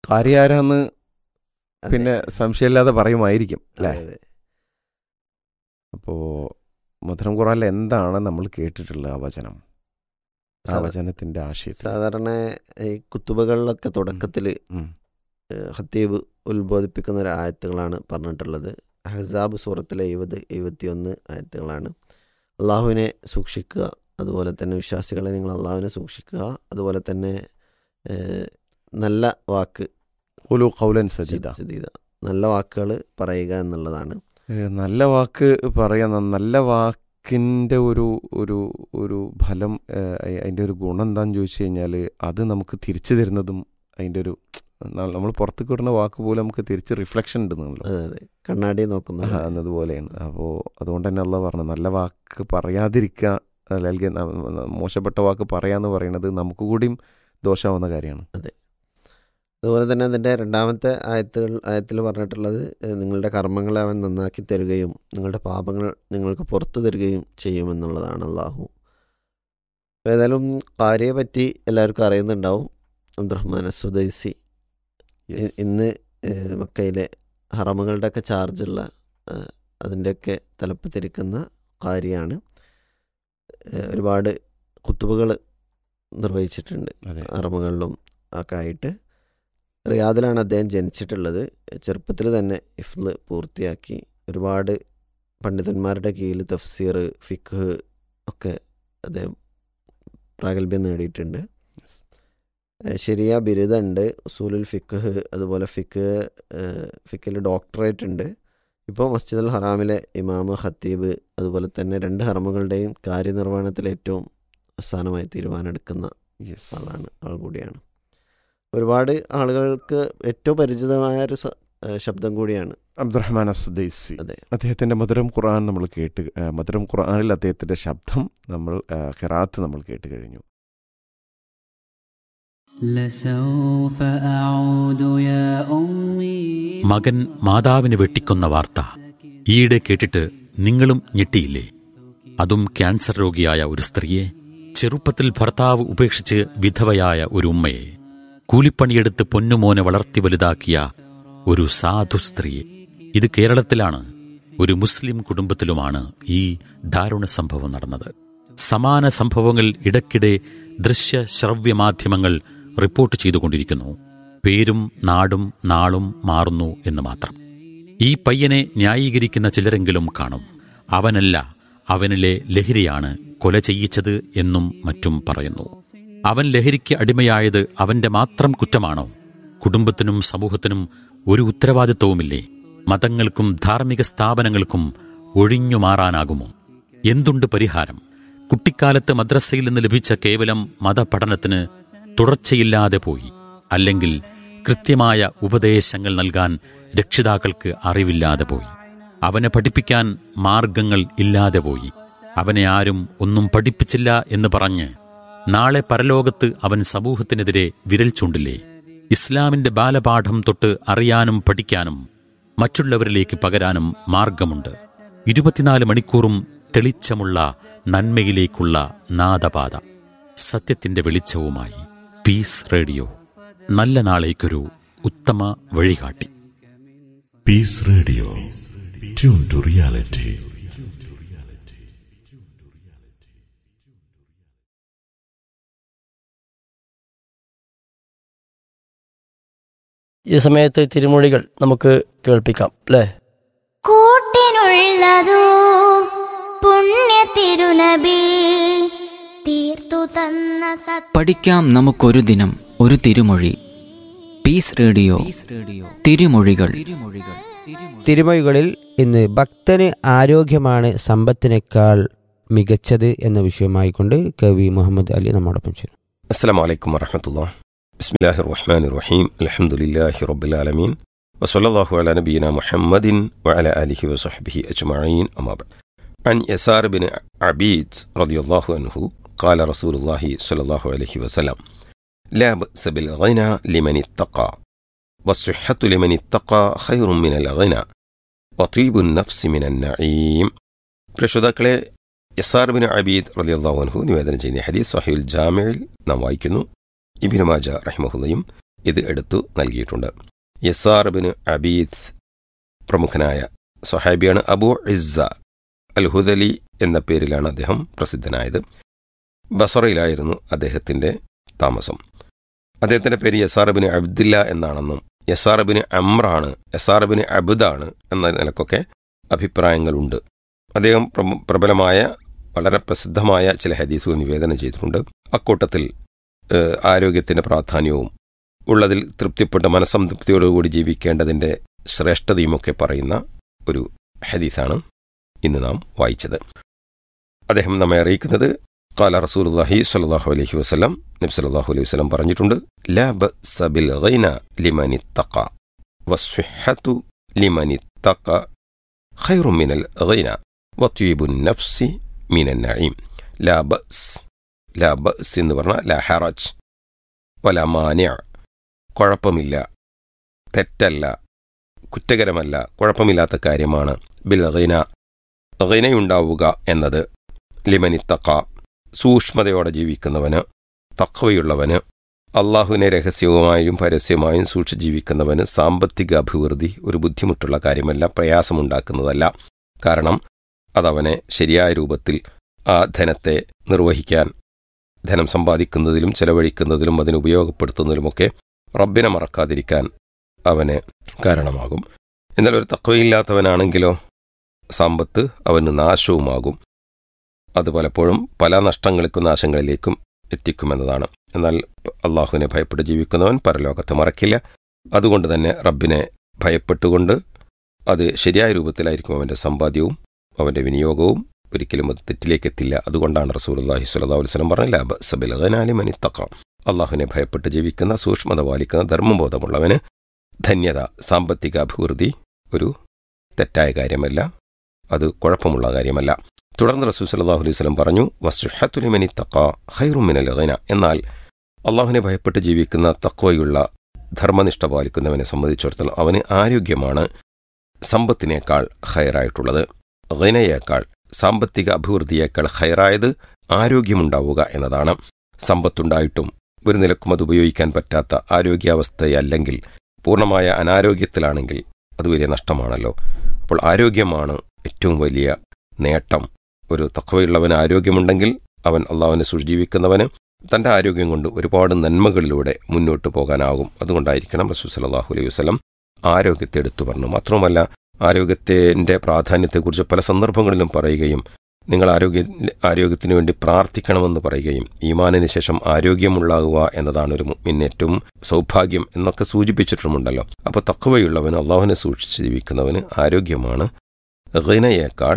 കാര്യാരാന്ന് അതെ. പിന്നെ സംശയമില്ലാതെ പറയുമായിരിക്കും അല്ലേ അതെ, അതെ. അപ്പോൾ മധുരം ഖുറാനിൽ എന്താണ് നമ്മൾ കേട്ടിട്ടുള്ള ആ വചനം ആ സാ- വചനത്തിന്റെ ആശയത്തിൽ സാധാരണ ഈ കുത്തുബകളിലൊക്കെ തുടക്കത്തിൽ ഉം. ഹത്തീബ് ഉത്ബോധിപ്പിക്കുന്ന ഒരു ആയത്തുകളാണ് പറഞ്ഞിട്ടുള്ളത് ഹസാബ് സൂറത്തിലെ എഴുപത് എഴുപത്തിയൊന്ന് ആയത്തുകളാണ് അള്ളാഹുവിനെ സൂക്ഷിക്കുക അതുപോലെ തന്നെ വിശ്വാസികളെ നിങ്ങൾ അള്ളാഹുവിനെ സൂക്ഷിക്കുക അതുപോലെ തന്നെ ഏഹ്, നല്ല വാക്ക് ഖുലു ഖൗലൻ സജീദ സജീദ നല്ല വാക്കുകൾ പറയുക എന്നുള്ളതാണ് ഏ, നല്ല വാക്ക് പറയുന്ന നല്ല വാക്കിൻ്റെ ഒരു ഒരു ഒരു ഫലം ഏ, അയ്- അതിൻ്റെ ഒരു ഗുണം എന്താണെന്ന് ചോദിച്ചു കഴിഞ്ഞാൽ അത് നമുക്ക് തിരിച്ചു തരുന്നതും അതിൻ്റെ ഒരു നമ്മൾ പുറത്തേക്ക് വിടുന്ന വാക്ക് പോലും നമുക്ക് തിരിച്ച് റിഫ്ലക്ഷൻ ഉണ്ടെന്നുള്ളൂ അതെ അതെ കണ്ണാടി നോക്കുന്ന ആ, എന്നതുപോലെയാണ് അപ്പോൾ അതുകൊണ്ട് തന്നെ അല്ല പറഞ്ഞു നല്ല വാക്ക് പറയാതിരിക്കുക അല്ലെങ്കിൽ ന- ന- മോശപ്പെട്ട വാക്ക് പറയാന്ന് പറയുന്നത് നമുക്ക് കൂടിയും ദോഷമാവുന്ന കാര്യമാണ് അതുപോലെ തന്നെ അതിൻ്റെ രണ്ടാമത്തെ ആയത്തുകൾ ആയത്തിൽ പറഞ്ഞിട്ടുള്ളത് ഏഹ്, നിങ്ങളുടെ കർമ്മങ്ങളെ അവൻ നന്നാക്കി തരികയും നിങ്ങളുടെ പാപങ്ങൾ നിങ്ങൾക്ക് പുറത്തു തരികയും ചെയ്യുമെന്നുള്ളതാണ് അള്ളാഹു അപ്പോൾ ഏതായാലും കാര്യയെ പറ്റി എല്ലാവർക്കും അറിയുന്നുണ്ടാവും അബ്ദുറഹ്മാൻ സുദൈസി ഇ- ഇന്ന് ഏഹ്, മക്കയിലെ ഹറമുകളുടെയൊക്കെ ചാർജുള്ള ഏഹ്, അതിൻ്റെയൊക്കെ തലപ്പത്തിരിക്കുന്ന കാര്യമാണ് ഏഹ്, ഒരുപാട് കുത്തുബുകൾ നിർവഹിച്ചിട്ടുണ്ട് അതെ ഹറമുകളിലും ഒക്കെ ആയിട്ട് റിയാദിലാണ് അദ്ദേഹം ജനിച്ചിട്ടുള്ളത് ചെറുപ്പത്തിൽ തന്നെ ഇഫ്ല് പൂർത്തിയാക്കി ഒരുപാട് പണ്ഡിതന്മാരുടെ കീഴിൽ തഫ്സീർ ഫിഖ് ഒക്കെ അദ്ദേഹം പ്രാഗൽഭ്യം നേടിയിട്ടുണ്ട് Yes. ഏഹ് ശരിയ ബിരുദമുണ്ട് ഉസൂലുൽ ഫിഖ് അതുപോലെ ഫിഖ് ഫിഖിൽ ഡോക്ടറേറ്റ് ഉണ്ട് ഇപ്പോൾ മസ്ജിദ് അൽ ഹറാമിലെ ഇമാമ് ഖത്തീബ് അതുപോലെ തന്നെ രണ്ട് ഹറമുകളുടെയും കാര്യനിർവഹണത്തിൽ ഏറ്റവും അവസാനമായി തീരുമാനമെടുക്കുന്ന യെസ് ആളാണ് ആൾ കൂടിയാണ് ഒരുപാട് ആളുകൾക്ക് ഏറ്റവും പരിചിതമായ ഒരു സ- ഏഹ് ശബ്ദം കൂടിയാണ് അബ്ദുറഹ്മാൻ അസുദൈസി അതെ അദ്ദേഹത്തിന്റെ മധുരം ഖുർആൻ നമ്മൾ കേട്ട് ആ, മധുരം ഖുർആനിൽ അദ്ദേഹത്തിന്റെ ശബ്ദം നമ്മൾ ആ, ഖിറാത്ത് നമ്മൾ കേട്ട് കഴിഞ്ഞു لسوف أعود يا أمي മകൻ മാതാവിനെ വെട്ടിക്കൊന്ന വാർത്ത ഈയിടെ കേട്ടിട്ട് നിങ്ങളും ഞെട്ടിയില്ലേ അതും ക്യാൻസർ രോഗിയായ ഒരു സ്ത്രീയെ ചെറുപ്പത്തിൽ ഭർത്താവ് ഉപേക്ഷിച്ച് വിധവയായ ഒരു ഉമ്മയെ കൂലിപ്പണിയെടുത്ത് പൊന്നുമോനെ വളർത്തി വലുതാക്കിയ ഒരു സാധു സ്ത്രീയെ ഇത് കേരളത്തിലാണ് ഒരു മുസ്ലിം കുടുംബത്തിലുമാണ് ഈ ദാരുണ സംഭവം നടന്നത് സമാന സംഭവങ്ങൾ ഇടയ്ക്കിടെ ദൃശ്യ ശ്രവ്യ മാധ്യമങ്ങൾ റിപ്പോർട്ട് ചെയ്തുകൊണ്ടിരിക്കുന്നു പേരും നാടും നാളും മാറുന്നു എന്ന് മാത്രം ഈ പയ്യനെ ന്യായീകരിക്കുന്ന ചിലരെങ്കിലും കാണും അവനല്ല അവനിലെ ലഹരിയാണ് കൊല ചെയ്യിച്ചത് എന്നും മറ്റും പറയുന്നു അവൻ ലഹരിക്ക് അടിമയായത് അവന്റെ മാത്രം കുറ്റമാണോ കുടുംബത്തിനും സമൂഹത്തിനും ഒരു ഉത്തരവാദിത്വവുമില്ലേ മതങ്ങൾക്കും ധാർമ്മിക സ്ഥാപനങ്ങൾക്കും ഒഴിഞ്ഞു മാറാനാകുമോ എന്തുണ്ട് പരിഹാരം കുട്ടിക്കാലത്ത് മദ്രസയിൽ നിന്ന് ലഭിച്ച കേവലം മതപഠനത്തിന് തുടർച്ചയില്ലാതെ പോയി അല്ലെങ്കിൽ കൃത്യമായ ഉപദേശങ്ങൾ നൽകാൻ രക്ഷിതാക്കൾക്ക് അറിവില്ലാതെ പോയി അവനെ പഠിപ്പിക്കാൻ മാർഗങ്ങൾ ഇല്ലാതെ പോയി അവനെ ആരും ഒന്നും പഠിപ്പിച്ചില്ല എന്ന് പറഞ്ഞ് നാളെ പരലോകത്ത് അവൻ സമൂഹത്തിനെതിരെ വിരൽ ചൂണ്ടില്ലേ ഇസ്ലാമിന്റെ ബാലപാഠം തൊട്ട് അറിയാനും പഠിക്കാനും മറ്റുള്ളവരിലേക്ക് പകരാനും മാർഗമുണ്ട് ഇരുപത്തിനാല് മണിക്കൂറും തെളിച്ചമുള്ള നന്മയിലേക്കുള്ള നാദപാത സത്യത്തിന്റെ വെളിച്ചവുമായി പീസ് റേഡിയോ നല്ല നാളേക്കൊരു ഉത്തമ വഴികാട്ടി Peace Radio. Tune to reality. ഈ സമയത്ത് തിരുമൊഴികൾ നമുക്ക് കേൾപ്പിക്കാം അല്ലേ കൂട്ടിനുള്ളതോ പുണ്യ തിരുനബി തീർത്തു തന്ന സത് പഠിക്കാം നമുക്കൊരു ദിനം ഒരു തിരുമൊഴി പീസ് റേഡിയോ തിരുമൊഴികൾ തിരുമൊഴികളിൽ ഇന്ന് ഭക്തന് ആരോഗ്യമാണ് സമ്പത്തിനേക്കാൾ മികച്ചത് എന്ന വിഷയമായിക്കൊണ്ട് കവി മുഹമ്മദ് അലി നമ്മോടൊപ്പം ചേരും السلام عليكم ورحمة الله بسم الله الرحمن الرحيم الحمد لله رب العالمين وصلى الله على نبينا محمد وعلى آله وصحبه أجمعين أما بعد عن يسار بن عبيد رضي الله عنه قال رسول الله صلى الله عليه وسلم لا بأس بالغنى لمن اتقى والصحة لمن اتقى خير من الغنى وطيب النفس من النعيم പ്രശോതാക്കളെ യസാർ ബിൻ അബീദ് റളിയല്ലാഹു അൻഹു നിവേദനം ചെയ്യുന്ന ഹദീസ് സഹീൽ ജാമിയിൽ നാം വായിക്കുന്നു ഇബിന് മാജ റഹിമഹുല്ലയും ഇത് എടുത്തു നൽകിയിട്ടുണ്ട് യസാർ ബിൻ അബീദ് പ്രമുഖനായ സൊഹാബിയാണ് അബു ഇസ്സ അൽ ഹുദലി എന്ന പേരിലാണ് അദ്ദേഹം പ്രസിദ്ധനായത് ബസറയിലായിരുന്നു അദ്ദേഹത്തിൻ്റെ താമസം അദ്ദേഹത്തിൻ്റെ പേര് യസാറബിന് അബ്ദില്ല എന്നാണെന്നും യസാറബിന് അമ്രാണ് യസാറബിന് അബുദാണ് എന്ന നിലക്കൊക്കെ അഭിപ്രായങ്ങളുണ്ട് അദ്ദേഹം പ്രമ- പ്രബലമായ വളരെ പ്രസിദ്ധമായ ചില ഹദീസുകൾ നിവേദനം ചെയ്തിട്ടുണ്ട് അക്കൂട്ടത്തിൽ ഏഹ്, ആരോഗ്യത്തിൻ്റെ പ്രാധാന്യവും ഉള്ളതിൽ തൃപ്തിപ്പെട്ട് മനസ്സംതൃപ്തിയോടുകൂടി ജീവിക്കേണ്ടതിൻ്റെ ശ്രേഷ്ഠതയുമൊക്കെ പറയുന്ന ഒരു ഹദീസാണ് ഇന്ന് നാം വായിച്ചത് അദ്ദേഹം നമ്മെ അറിയിക്കുന്നത് കാല റസൂലുള്ളാഹി സ്വല്ലല്ലാഹു അലൈഹി വസല്ലം നബി സല്ലല്ലാഹു അലൈഹി വസല്ലം പറഞ്ഞിട്ടുണ്ട് ലാ ബഅസ ബിൽ ഗൈന ലിമനി തഖ വസ്സുഹത്തു ലിമനി തഖ ഖൈറു മിനൽ ഗൈന വത്വീബു നഫ്സി മിനൻ നഈം ലാ ബഅസ് ലാ ബഅസ് എന്ന് പറഞ്ഞാൽ ലാ ഹറജ് വല മാനിഅ കുഴപ്പമില്ല തെറ്റല്ല കുറ്റകരമല്ല കുഴപ്പമില്ലാത്ത കാര്യമാണ് ബിൽ ഗൈന ഗൈനയുണ്ടാവുക എന്നത് ലിമനിത്തക്ക സൂക്ഷ്മതയോടെ ജീവിക്കുന്നവന് തക്കവയുള്ളവന് അള്ളാഹുവിനെ രഹസ്യവുമായും പരസ്യമായും സൂക്ഷിച്ച് ജീവിക്കുന്നവന് സാമ്പത്തിക അഭിവൃദ്ധി ഒരു ബുദ്ധിമുട്ടുള്ള കാര്യമല്ല പ്രയാസമുണ്ടാക്കുന്നതല്ല കാരണം അതവനെ ശരിയായ രൂപത്തിൽ ആ ധനത്തെ നിർവഹിക്കാൻ ധനം സമ്പാദിക്കുന്നതിലും ചെലവഴിക്കുന്നതിലും അതിന് ഉപയോഗപ്പെടുത്തുന്നതിലുമൊക്കെ റബ്ബിനെ മറക്കാതിരിക്കാൻ അവന് കാരണമാകും എന്നാൽ ഒരു തക്കവയില്ലാത്തവനാണെങ്കിലോ സമ്പത്ത് അവന് നാശവുമാകും അത് പലപ്പോഴും പല നഷ്ടങ്ങൾക്കും നാശങ്ങളിലേക്കും എത്തിക്കുമെന്നതാണ് എന്നാൽ അള്ളാഹുവിനെ ഭയപ്പെട്ട് ജീവിക്കുന്നവൻ പരലോകത്തെ മറക്കില്ല അതുകൊണ്ട് തന്നെ റബ്ബിനെ ഭയപ്പെട്ടുകൊണ്ട് അത് ശരിയായ രൂപത്തിലായിരിക്കും അവൻ്റെ സമ്പാദ്യവും അവൻ്റെ വിനിയോഗവും ഒരിക്കലും അത് തെറ്റിലേക്ക് എത്തില്ല അതുകൊണ്ടാണ് റസൂൽ അള്ളാഹി സ്വല്ലാ വസ്ലം പറഞ്ഞ ലാബ് സബിലി മനിത്തക്ക അള്ളാഹുവിനെ ഭയപ്പെട്ട് ജീവിക്കുന്ന സൂക്ഷ്മത പാലിക്കുന്ന ധർമ്മബോധമുള്ളവന് ധന്യത സാമ്പത്തിക അഭിവൃദ്ധി ഒരു തെറ്റായ കാര്യമല്ല അത് കുഴപ്പമുള്ള കാര്യമല്ല തുടർന്ന് റസൂൽ സല്ലാഹു അലൈഹി സ്വലം പറഞ്ഞു വസുഹത്തുലിമനി തക്ക ഹൈറുമിനൽ ഗൈന എന്നാൽ അള്ളാഹുവിനെ ഭയപ്പെട്ട് ജീവിക്കുന്ന തക്വയുള്ള ധർമ്മനിഷ്ഠ പാലിക്കുന്നവനെ സംബന്ധിച്ചിടത്തോളം അവന് ആരോഗ്യമാണ് സമ്പത്തിനേക്കാൾ ഹൈറായിട്ടുള്ളത് ഗൈനയേക്കാൾ സാമ്പത്തിക അഭിവൃദ്ധിയേക്കാൾ ഹൈറായത് ആരോഗ്യമുണ്ടാവുക എന്നതാണ് സമ്പത്തുണ്ടായിട്ടും ഒരു നിലക്കും അത് ഉപയോഗിക്കാൻ പറ്റാത്ത ആരോഗ്യാവസ്ഥയല്ലെങ്കിൽ പൂർണ്ണമായ അനാരോഗ്യത്തിലാണെങ്കിൽ അത് വലിയ നഷ്ടമാണല്ലോ അപ്പോൾ ആരോഗ്യമാണ് ഏറ്റവും വലിയ നേട്ടം ഒരു തക്കവയുള്ളവന് ആരോഗ്യമുണ്ടെങ്കിൽ അവൻ അള്ളാഹുവിനെ സുജീവിക്കുന്നവന് തൻ്റെ ആരോഗ്യം കൊണ്ട് ഒരുപാട് നന്മകളിലൂടെ മുന്നോട്ട് പോകാനാകും അതുകൊണ്ടായിരിക്കണം റസൂൽ സലാഹു അലൈഹി വസ്ലം ആരോഗ്യത്തെ എടുത്തു പറഞ്ഞു മാത്രമല്ല ആരോഗ്യത്തിൻ്റെ പ്രാധാന്യത്തെക്കുറിച്ച് പല സന്ദർഭങ്ങളിലും പറയുകയും നിങ്ങൾ ആരോഗ്യ ആരോഗ്യത്തിന് വേണ്ടി പ്രാർത്ഥിക്കണമെന്ന് പറയുകയും ഈമാനിന് ശേഷം ആരോഗ്യമുള്ളാകുക എന്നതാണ് ഒരു മുമ്മിന് ഏറ്റവും സൗഭാഗ്യം എന്നൊക്കെ സൂചിപ്പിച്ചിട്ടുമുണ്ടല്ലോ അപ്പോൾ തക്കവയുള്ളവന് അള്ളാഹുവിനെ സൂക്ഷിച്ച് ജീവിക്കുന്നവന് ആരോഗ്യമാണ് ഗൈനയേക്കാൾ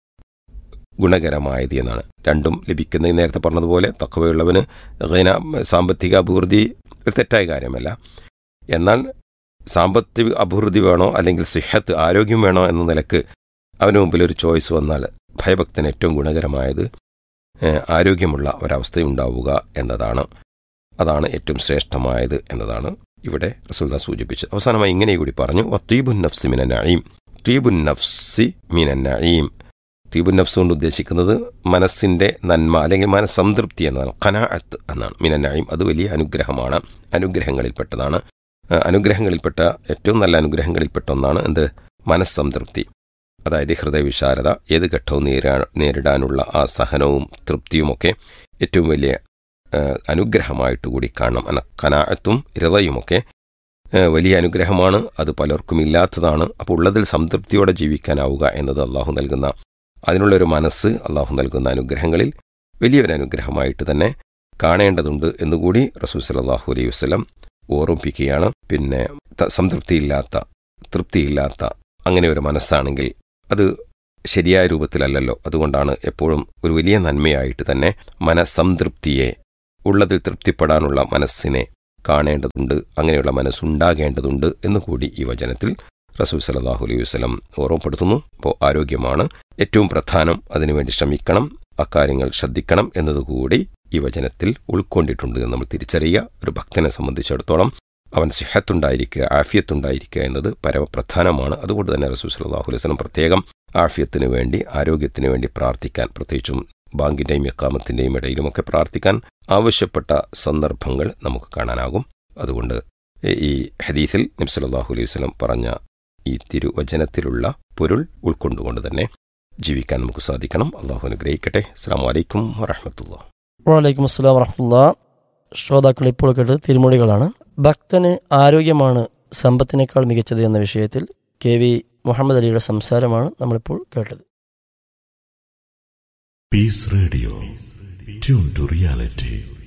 ഗുണകരമായത് എന്നാണ് രണ്ടും ലഭിക്കുന്ന നേരത്തെ പറഞ്ഞതുപോലെ തക്കവയുള്ളവന് ഗൈന സാമ്പത്തിക അഭിവൃദ്ധി ഒരു തെറ്റായ കാര്യമല്ല എന്നാൽ സാമ്പത്തിക അഭിവൃദ്ധി വേണോ അല്ലെങ്കിൽ സിഹത്ത് ആരോഗ്യം വേണോ എന്ന നിലക്ക് അവന് മുമ്പിൽ ഒരു ചോയ്സ് വന്നാൽ ഭയഭക്തന് ഏറ്റവും ഗുണകരമായത് ആരോഗ്യമുള്ള ഒരവസ്ഥയുണ്ടാവുക എന്നതാണ് അതാണ് ഏറ്റവും ശ്രേഷ്ഠമായത് എന്നതാണ് ഇവിടെ റസൂൽദ സൂചിപ്പിച്ചത് അവസാനമായി ഇങ്ങനെ കൂടി പറഞ്ഞു വത്തീബുൻ നഫ്സി മിന നഈം ത്വീബുൻ നഫ്സി മിന നഈം ത്വീബുൻ നഫ്സ് കൊണ്ട് ഉദ്ദേശിക്കുന്നത് മനസ്സിന്റെ നന്മ അല്ലെങ്കിൽ മനസ്സംതൃപ്തി എന്നതാണ് ഖനാഅത്ത് എന്നാണ് മിന നഈം അത് വലിയ അനുഗ്രഹമാണ് അനുഗ്രഹങ്ങളിൽപ്പെട്ടതാണ് അനുഗ്രഹങ്ങളിൽപ്പെട്ട ഏറ്റവും നല്ല അനുഗ്രഹങ്ങളിൽപ്പെട്ട ഒന്നാണ് എന്ത് മനസ്സംതൃപ്തി അതായത് ഹൃദയവിശാലത ഏത് ഘട്ടവും നേരിടാ നേരിടാനുള്ള ആ സഹനവും തൃപ്തിയുമൊക്കെ ഏറ്റവും വലിയ അനുഗ്രഹമായിട്ട് കൂടി കാണണം അന കനാഴത്തും ഹൃദയുമൊക്കെ വലിയ അനുഗ്രഹമാണ് അത് പലർക്കും ഇല്ലാത്തതാണ് അപ്പോൾ ഉള്ളതിൽ സംതൃപ്തിയോടെ ജീവിക്കാനാവുക എന്നത് അള്ളാഹു നൽകുന്ന അതിനുള്ളൊരു മനസ്സ് അള്ളാഹു നൽകുന്ന അനുഗ്രഹങ്ങളിൽ വലിയൊരു അനുഗ്രഹമായിട്ട് തന്നെ കാണേണ്ടതുണ്ട് എന്നുകൂടി റസൂൽ സലാഹു അലൈഹി വസ്ലം ഓർമ്മിപ്പിക്കുകയാണ് പിന്നെ സംതൃപ്തിയില്ലാത്ത തൃപ്തിയില്ലാത്ത അങ്ങനെ ഒരു മനസ്സാണെങ്കിൽ അത് ശരിയായ രൂപത്തിലല്ലല്ലോ അതുകൊണ്ടാണ് എപ്പോഴും ഒരു വലിയ നന്മയായിട്ട് തന്നെ മനസ്സംതൃപ്തിയെ ഉള്ളതിൽ തൃപ്തിപ്പെടാനുള്ള മനസ്സിനെ കാണേണ്ടതുണ്ട് അങ്ങനെയുള്ള മനസ്സുണ്ടാകേണ്ടതുണ്ട് എന്നുകൂടി ഈ വചനത്തിൽ റസൂൽ സലാഹു അലൈഹി വസ്ലം ഓർമ്മപ്പെടുത്തുന്നു അപ്പോൾ ആരോഗ്യമാണ് ഏറ്റവും പ്രധാനം അതിനുവേണ്ടി ശ്രമിക്കണം അക്കാര്യങ്ങൾ ശ്രദ്ധിക്കണം എന്നതുകൂടി ഈ വചനത്തിൽ ഉൾക്കൊണ്ടിട്ടുണ്ട് എന്ന് നമ്മൾ തിരിച്ചറിയുക ഒരു ഭക്തനെ സംബന്ധിച്ചിടത്തോളം അവൻ സിഹത്തുണ്ടായിരിക്കുക ആഫിയത്തുണ്ടായിരിക്കുക എന്നത് പരമപ്രധാനമാണ് അതുകൊണ്ട് തന്നെ റസൂൽ സലാഹു അലൈഹി വസ്ലം പ്രത്യേകം ആഫിയത്തിന് വേണ്ടി ആരോഗ്യത്തിന് വേണ്ടി പ്രാർത്ഥിക്കാൻ പ്രത്യേകിച്ചും ബാങ്കിന്റെയും ഇക്കാമത്തിന്റെയും ഇടയിലുമൊക്കെ പ്രാർത്ഥിക്കാൻ ആവശ്യപ്പെട്ട സന്ദർഭങ്ങൾ നമുക്ക് കാണാനാകും അതുകൊണ്ട് ഈ ഹദീസിൽ നബ്സല്ലാഹു അലൈഹി വസല്ലം പറഞ്ഞ ഈ തിരുവചനത്തിലുള്ള പൊരുൾ ഉൾക്കൊണ്ടുകൊണ്ട് തന്നെ ജീവിക്കാൻ നമുക്ക് സാധിക്കണം അള്ളാഹു അനുഗ്രഹിക്കട്ടെ അസ്സാം വലൈക്കും വറഹമത്തുള്ള വലൈക്കും അസ്സലാം വറഹമുല്ല ശ്രോതാക്കൾ ഇപ്പോൾ കേട്ടത് തിരുമൊഴികളാണ് ഭക്തന് ആരോഗ്യമാണ് സമ്പത്തിനേക്കാൾ മികച്ചത് എന്ന വിഷയത്തിൽ കെ വി മുഹമ്മദ് അലിയുടെ സംസാരമാണ് നമ്മളിപ്പോൾ കേട്ടത് Peace Radio. Tune to reality.